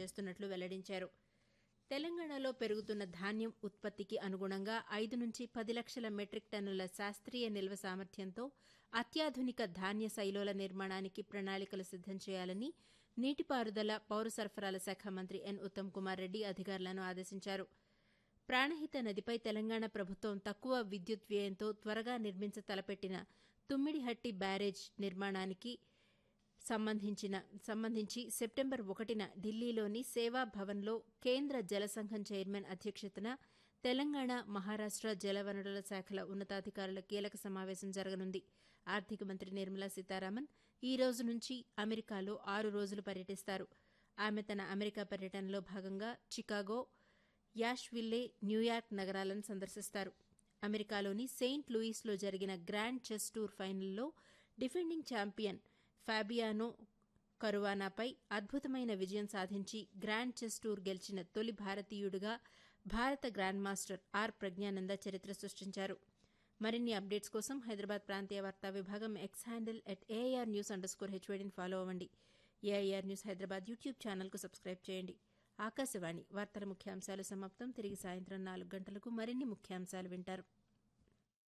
చేస్తున్నట్లు వెల్లడించారు తెలంగాణలో పెరుగుతున్న ధాన్యం ఉత్పత్తికి అనుగుణంగా ఐదు నుంచి పది లక్షల మెట్రిక్ టన్నుల శాస్త్రీయ నిల్వ సామర్థ్యంతో అత్యాధునిక ధాన్య శైలోల నిర్మాణానికి ప్రణాళికలు సిద్దం చేయాలని నీటిపారుదల పౌర సరఫరాల శాఖ మంత్రి ఎన్ ఉత్తమ్ కుమార్ రెడ్డి అధికారులను ఆదేశించారు ప్రాణహిత నదిపై తెలంగాణ ప్రభుత్వం తక్కువ విద్యుత్ వ్యయంతో త్వరగా నిర్మించ తలపెట్టిన తుమ్మిడిహట్టి బ్యారేజ్ నిర్మాణానికి సంబంధించిన సంబంధించి సెప్టెంబర్ ఒకటిన ఢిల్లీలోని సేవా భవన్లో కేంద్ర జలసంఘం చైర్మన్ అధ్యక్షతన తెలంగాణ మహారాష్ట జలవనరుల శాఖల ఉన్నతాధికారుల కీలక సమావేశం జరగనుంది ఆర్థిక మంత్రి నిర్మలా సీతారామన్ ఈ రోజు నుంచి అమెరికాలో ఆరు రోజులు పర్యటిస్తారు ఆమె తన అమెరికా పర్యటనలో భాగంగా చికాగో యాష్విల్లే న్యూయార్క్ నగరాలను సందర్శిస్తారు అమెరికాలోని సెయింట్ లూయిస్లో జరిగిన గ్రాండ్ చెస్ టూర్ ఫైనల్లో డిఫెండింగ్ ఛాంపియన్ ఫాబియానో కరువానాపై అద్భుతమైన విజయం సాధించి గ్రాండ్ చెస్ టూర్ గెలిచిన తొలి భారతీయుడిగా భారత గ్రాండ్ మాస్టర్ ఆర్ ప్రజ్ఞానంద చరిత్ర సృష్టించారు మరిన్ని అప్డేట్స్ కోసం హైదరాబాద్ ప్రాంతీయ వార్తా విభాగం X handle at AIR news under score హెచ్వేడిని ఫాలో అవ్వండి ఏఐఆర్ న్యూస్ హైదరాబాద్ యూట్యూబ్ ఛానల్కు సబ్స్క్రైబ్ చేయండి ఆకాశవాణి వార్తల ముఖ్యాంశాలు సమాప్తం తిరిగి సాయంత్రం నాలుగు గంటలకు మరిన్ని ముఖ్యాంశాలు వింటారు